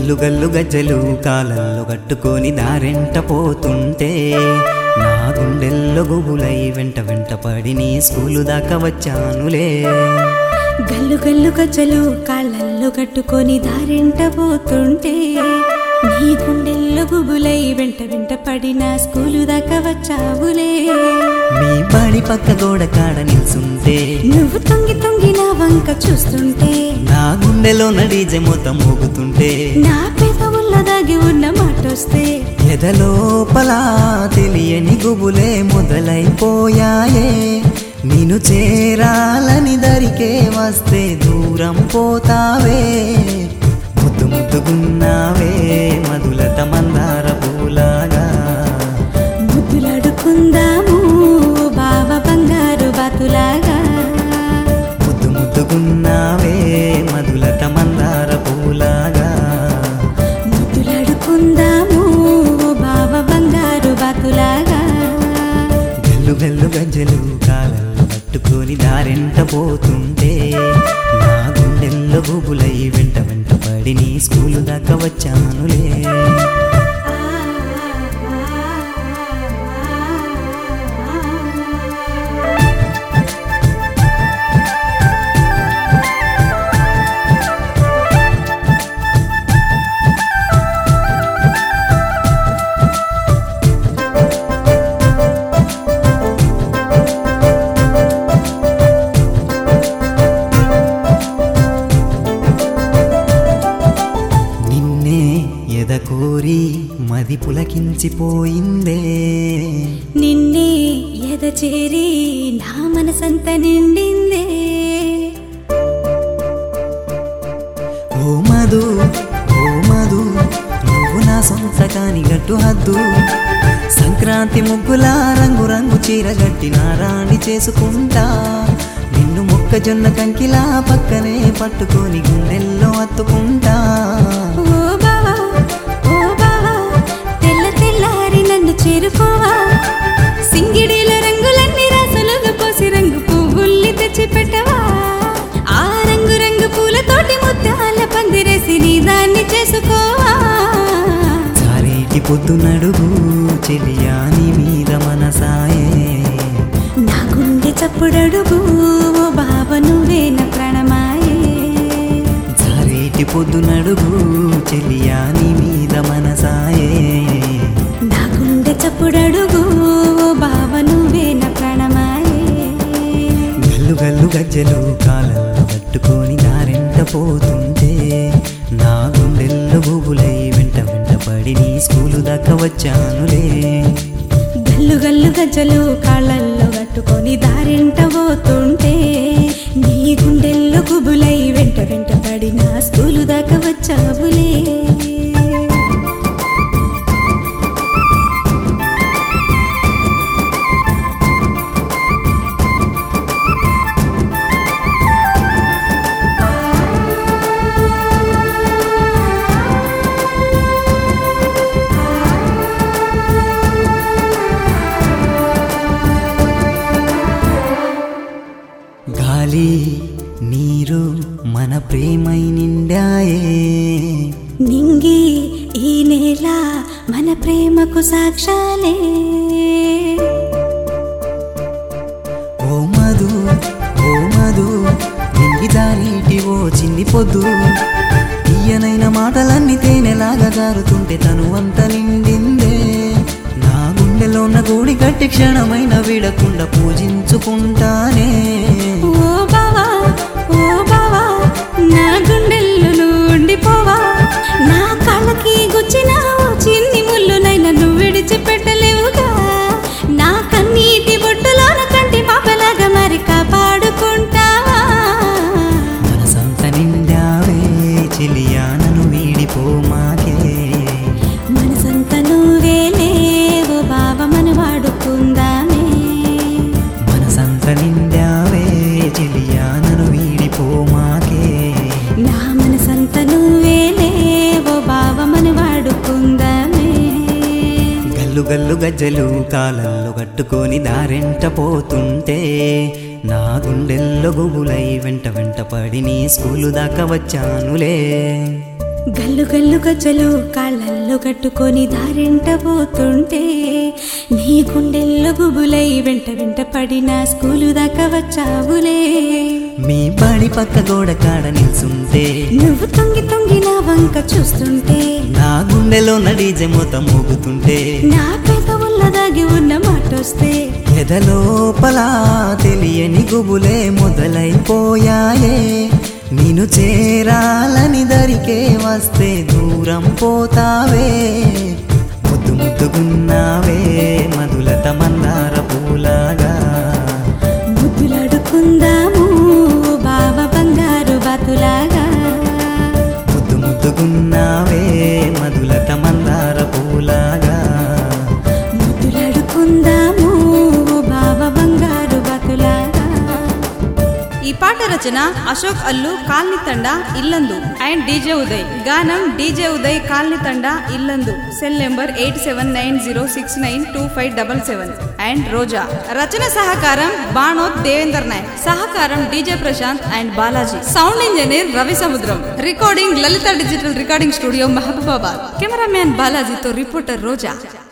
గల్లు గల్లు గజ్జలు కాలల్లో కట్టుకొని దారెంట పోతుంటే నా గుండెల్లో గుబులై వెంట వెంట పడి నీ స్కూలు దాకా వచ్చానులే గల్లు గల్లు గజ్జలు కాళ్ళల్లో కట్టుకొని దారెంట పోతుంటే నీ గుండెల్లో గుబులై వెంట వెంట పడిన స్కూలు దాకా వచ్చావులే మీ బడి పక్క గోడ కాడ నిల్చుంటే నువ్వు తొంగి తొంగి నా వంక చూస్తుంటే నా గుండెలో నడిజె మొత్తం మోగుతుంటే నా పెదవుల్లో దాగి ఉన్న మాటొస్తే ఎదలోపల తెలియని గుబులే మొదలైపోయాయే నిన్ను చేరాలని దరికే వస్తే దూరం పోతావే ముద్దు ముద్దుగున్నావే మధులత మందార పూలాగా ముద్దులాడుకుందాము బావ బంగారు బాతులాగా ముద్దు ముద్దుగున్నావే మధులత మందార పూలాగా ముద్దులాడుకుందాము బావ బంగారు బాతులాగా గల్లు గల్లు గజ్జలు కాలల్లో కట్టుకొని దారెంట పోతుంటే నా గుండెల్లో గుబులై వెంట వెంట పడి నీ స్కూలు దాకా వచ్చానులే నిన్నే ఎదకోరి మది పులకించిపోయిందే నిన్నే ఎద చేరి నా మనసంత నిండిందే ఓ మధు ఓ మధు నువ్వు నా సొంత కాని గట్టు హద్దు సంక్రాంతి ముగ్గుల రంగు రంగు చీర గట్టిన రాణి చేసుకుంటా నిన్ను మొక్కజొన్న కంకిలా పక్కనే పట్టుకొని గుండెల్లో అత్తుకుంటా ఓ బావా ఓ బావా తెల్ల తెల్లారి నన్ను చేరుకోవా సింగిడిల రంగులన్నీ రాసులుగా పోసి రంగు పువ్వుల్ని తెచ్చి పెట్టవా ఆ రంగు రంగు పూలతోటి ముత్యాల పందిరేసి నీ దాన్ని చేసుకోవా చారేటి పొద్దు నడుగు చెలియాని మీద మనసాయే నా గుండె చప్పుడడుగు ఓ బావ నువ్వే నా ప్రాణమాయే చారేటి పొద్దు నడుగు చెలియాని మీద మనసాయే నా గుండె చప్పుడడుగు ఓ బావ నువ్వే నా ప్రాణమాయే గల్లు గల్లు గజ్జలు కాలంలో కట్టుకొని దారెంట పోతుంటే నా గుండెల్లో గుబులై వెంట వెంట పడి నీ స్కూలు దాకా వచ్చానులే గల్లు గల్లు గజ్జలు కాళ్ళల్లో కట్టుకొని దారింట పోతుంటే నీ గుండెల్లో గుబులై వెంట వెంట పడిన స్కూలు దాకా వచ్చావులే గాలి నీరు మన ప్రేమై నిండాయే నింగి ఈ నేల మన ప్రేమకు సాక్షాలే ఓ మధు ఓ మధు నింగి జారీటి ఓ చిన్ని పొద్దు తీయనైన మాటలన్నీ తేనెలాగా జారుతుంటే తను అంత నిండిందే నా గుండెలోన గూడి గట్టి క్షణమైన విడకుండా పూజించుకుంటానే ఓ బావా ఓ బావా నా గుండెల్లో నువ్వు ఉండిపోవా నా కళ్ళకి గుచ్చిన ఓ చిన్ని ముళ్ళునైనా నువ్వు విడిచిపెట్టలేవుగా నా కన్నీటి బొట్టులోన కంటి పాపలాగా మరి కాపాడుకుంటావా మనసంత నిండావే చెలియా నన్ను వీడిపో మాకే మనసంత నువ్వేలే ఓ బావ మన వాడుకుందామే మనసంత నిండావే చెలియా నన్ను వీడిపో మాకే నా మనసంత నువ్వేలే ఓ బావ మన వాడుకుందామే గల్లు గల్లు గజ్జలు కాలల్లో కట్టుకొని దారెంట పోతుంటే నా గుండెల్లో గుబులై వెంట వెంట పడి నీ స్కూలు దాకా వచ్చానులే గల్లు గల్లు గజ్జలు కాళ్ళల్లో కట్టుకొని దారెంట పోతుంటే నీ గుండెల్లో గుబులై వెంట వెంట పడిన స్కూలు దాకా వచ్చావులే మీ బాడి పక్క గోడ కాడ నిల్చుంటే నువ్వు తొంగి తొంగి నా వంక చూస్తుంటే నా గుండెలో నడీజె మూత మోగుతుంటే నా పెదవుల్ల దాగి ఉన్న మాటొస్తే ఎదలోపల తెలియని గుబులే మొదలైపోయాయే నిన్ను చేరాలని దరికే వస్తే దూరం పోతావే ముద్దు ముద్దుగున్నావే మధులత మందార పూలాగా ముద్దులాడుకుందాము బావ బంగారు బాతులాగా ముద్దు ముద్దుగున్నావే మధులత మందార పూలాగా ముద్దులాడుకుందాము బావ బంగారు బాతులాగా ఈ పాట రచన అశోక్ అల్లు కాల్ని తండ ఇల్లందు అండ్ డీజే ఉదయ్ గానం DJ Uday Kalni Thanda Illandu cell number eight seven nine zero six nine two five double seven and Roja రచన సహకారం బాణోత్ దేవేందర్ నాయక్ సహకారం DJ Prashanth and Balaji sound engineer Ravi Samudram recording Lalitha digital recording studio Mahabubabad cameraman బాలాజీతో రిపోర్టర్ రోజా